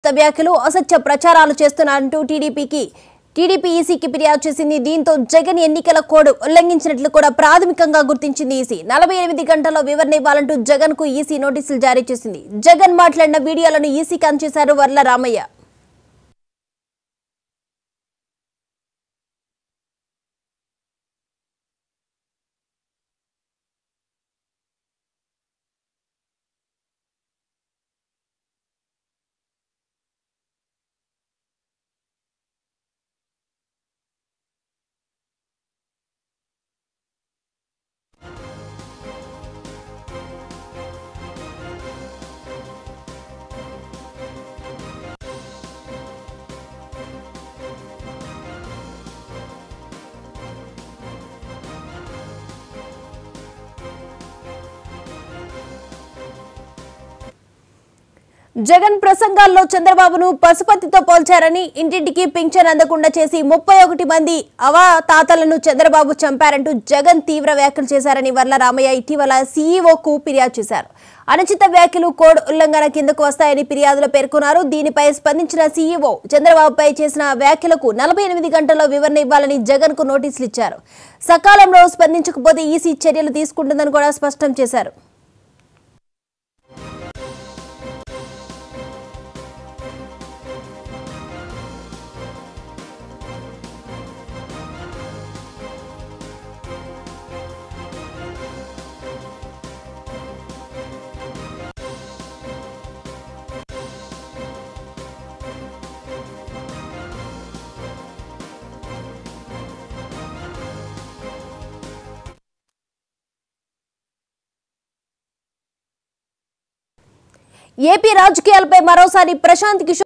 వ్యాఖ్యలు అసత్య ప్రచారాలు చేస్తున్నారంటూ టీడీపీకి టీడీపీ ఈసీకి ఫిర్యాదు చేసింది దీంతో జగన్ ఎన్నికల కోడ్ ఉల్లంఘించినట్లు కూడా ప్రాథమికంగా గుర్తించింది ఈసీ నలభై ఎనిమిది గంటల్లో వివరణ ఇవ్వాలంటూ జగన్ కు ఈసీ నోటీసులు జారీ చేసింది జగన్ మాట్లాడిన వీడియోలను ఈసీకి అందజేశారు వర్ల రామయ్య జగన్ ప్రసంగాల్లో చంద్రబాబును పశుపతితో పోల్చారని ఇంటింటికి పింఛన్ అందకుండా చేసి ముప్పై ఒకటి మంది అవతాతలను చంద్రబాబు చంపారంటూ జగన్ తీవ్ర వ్యాఖ్యలు చేశారని వర్ల రామయ్య ఇటీవల సీఈఓకు ఫిర్యాదు చేశారు అనుచిత వ్యాఖ్యలు కోడ్ ఉల్లంఘన కిందకు వస్తాయని ఫిర్యాదులో పేర్కొన్నారు దీనిపై స్పందించిన సీఈఓ చంద్రబాబుపై చేసిన వ్యాఖ్యలకు నలభై ఎనిమిది గంటల్లో వివరణ ఇవ్వాలని జగన్ కు నోటీసులు ఇచ్చారు సకాలంలో స్పందించకపోతే ఈసీ చర్యలు తీసుకుంటుందని కూడా స్పష్టం చేశారు ఏపీ రాజకీయాలపై మరోసారి ప్రశాంత్ కిషోర్